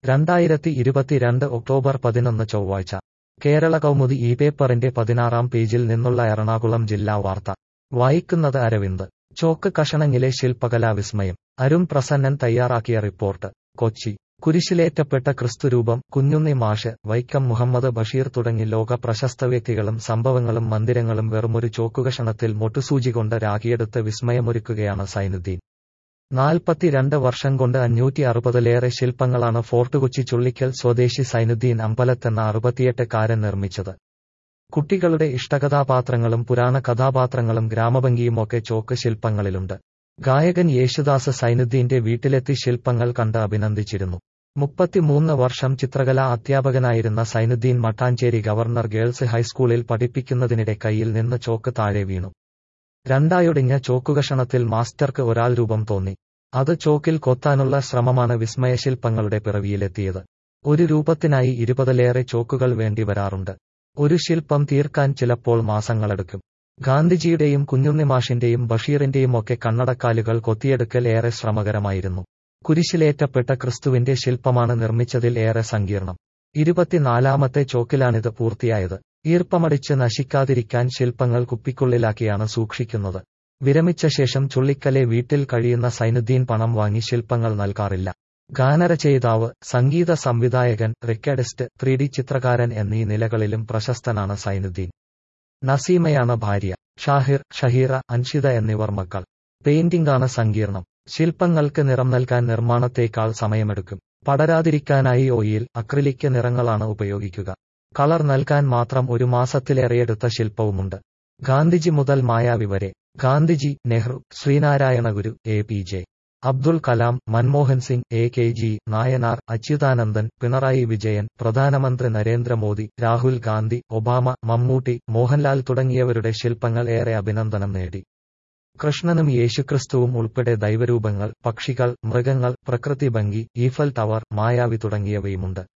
രണ്ടായിരത്തി ഇരുപത്തിരണ്ട് ഒക്ടോബർ പതിനൊന്ന് ചൊവ്വാഴ്ച കേരള കൗമുദി ഈ പേപ്പറിന്റെ പതിനാറാം പേജിൽ നിന്നുള്ള എറണാകുളം ജില്ലാ വാർത്ത വായിക്കുന്നത് അരവിന്ദ് ചോക്ക് കഷണങ്ങിലെ ശില്പകലാ വിസ്മയം അരുൺ പ്രസന്നൻ തയ്യാറാക്കിയ റിപ്പോർട്ട് കൊച്ചി കുരിശിലേറ്റപ്പെട്ട ക്രിസ്തുരൂപം കുഞ്ഞുണ്ണി മാഷ് വൈക്കം മുഹമ്മദ് ബഷീർ തുടങ്ങി ലോക പ്രശസ്ത വ്യക്തികളും സംഭവങ്ങളും മന്ദിരങ്ങളും വെറുമൊരു ചോക്കുകഷണത്തിൽ മൊട്ടുസൂചി കൊണ്ട് രാഖിയെടുത്ത് വിസ്മയമൊരുക്കുകയാണ് സൈനുദ്ദീൻ നാൽപ്പത്തിരണ്ട് വർഷം കൊണ്ട് അഞ്ഞൂറ്റി അറുപതിലേറെ ശില്പങ്ങളാണ് ഫോർട്ട് കൊച്ചി ചുള്ളിക്കൽ സ്വദേശി സൈനുദ്ദീൻ അമ്പലത്തെന്ന അറുപത്തിയെട്ടുകാരൻ നിർമ്മിച്ചത് കുട്ടികളുടെ ഇഷ്ടകഥാപാത്രങ്ങളും പുരാണ കഥാപാത്രങ്ങളും ഗ്രാമഭംഗിയുമൊക്കെ ചോക്ക് ശില്പങ്ങളിലുണ്ട് ഗായകൻ യേശുദാസ് സൈനുദ്ദീന്റെ വീട്ടിലെത്തി ശില്പങ്ങൾ കണ്ട് അഭിനന്ദിച്ചിരുന്നു മുപ്പത്തിമൂന്ന് വർഷം ചിത്രകലാ അധ്യാപകനായിരുന്ന സൈനുദ്ദീൻ മട്ടാഞ്ചേരി ഗവർണർ ഗേൾസ് ഹൈസ്കൂളിൽ പഠിപ്പിക്കുന്നതിനിടെ കയ്യിൽ നിന്ന് ചോക്ക് താഴെ വീണു രണ്ടായൊടിഞ്ഞ ചോക്കുകഷണത്തിൽ മാസ്റ്റർക്ക് ഒരാൾ രൂപം തോന്നി അത് ചോക്കിൽ കൊത്താനുള്ള ശ്രമമാണ് വിസ്മയശില്പങ്ങളുടെ പിറവിയിലെത്തിയത് ഒരു രൂപത്തിനായി ഇരുപതിലേറെ ചോക്കുകൾ വേണ്ടി വരാറുണ്ട് ഒരു ശില്പം തീർക്കാൻ ചിലപ്പോൾ മാസങ്ങളെടുക്കും ഗാന്ധിജിയുടെയും കുഞ്ഞുണ്ണിമാഷിന്റെയും ബഷീറിന്റെയും ഒക്കെ കണ്ണടക്കാലുകൾ കൊത്തിയെടുക്കൽ ഏറെ ശ്രമകരമായിരുന്നു കുരിശിലേറ്റപ്പെട്ട ക്രിസ്തുവിന്റെ ശില്പമാണ് നിർമ്മിച്ചതിൽ ഏറെ സങ്കീർണം ഇരുപത്തിനാലാമത്തെ ചോക്കിലാണിത് പൂർത്തിയായത് ഈർപ്പമടിച്ച് നശിക്കാതിരിക്കാൻ ശില്പങ്ങൾ കുപ്പിക്കുള്ളിലാക്കിയാണ് സൂക്ഷിക്കുന്നത് വിരമിച്ച ശേഷം ചുള്ളിക്കലെ വീട്ടിൽ കഴിയുന്ന സൈനുദ്ദീൻ പണം വാങ്ങി ശില്പങ്ങൾ നൽകാറില്ല ഗാനരചയിതാവ് സംഗീത സംവിധായകൻ റെക്കഡിസ്റ്റ് ത്രീ ഡി ചിത്രകാരൻ എന്നീ നിലകളിലും പ്രശസ്തനാണ് സൈനുദ്ദീൻ നസീമയാണ് ഭാര്യ ഷാഹിർ ഷഹീറ അൻഷിത എന്നിവർ മക്കൾ പെയിന്റിംഗാണ് സങ്കീർണം ശില്പങ്ങൾക്ക് നിറം നൽകാൻ നിർമ്മാണത്തേക്കാൾ സമയമെടുക്കും പടരാതിരിക്കാനായി ഓയിൽ അക്രിലിക് നിറങ്ങളാണ് ഉപയോഗിക്കുക കളർ നൽകാൻ മാത്രം ഒരു മാസത്തിലേറെയെടുത്ത ശില്പവുമുണ്ട് ഗാന്ധിജി മുതൽ മായാവി വരെ Gandhiji Nehru Sreenarayana Guru A P J Abdul Kalam Manmohan Singh A K G Nayanar Achuthanandan Pinarayi Vijayan പ്രധാനമന്ത്രി നരേന്ദ്രമോദി രാഹുൽ ഗാന്ധി ഒബാമ മമ്മൂട്ടി മോഹൻലാൽ തുടങ്ങിയവരുടെ ശില്പങ്ങൾ ഏറെ അഭിനന്ദനം നേടി കൃഷ്ണനും യേശുക്രിസ്തുവും ഉൾപ്പെടെ ദൈവരൂപങ്ങൾ പക്ഷികൾ മൃഗങ്ങൾ പ്രകൃതി ഭംഗി ഈഫൽ ടവർ മായാവി തുടങ്ങിയവയുമുണ്ട്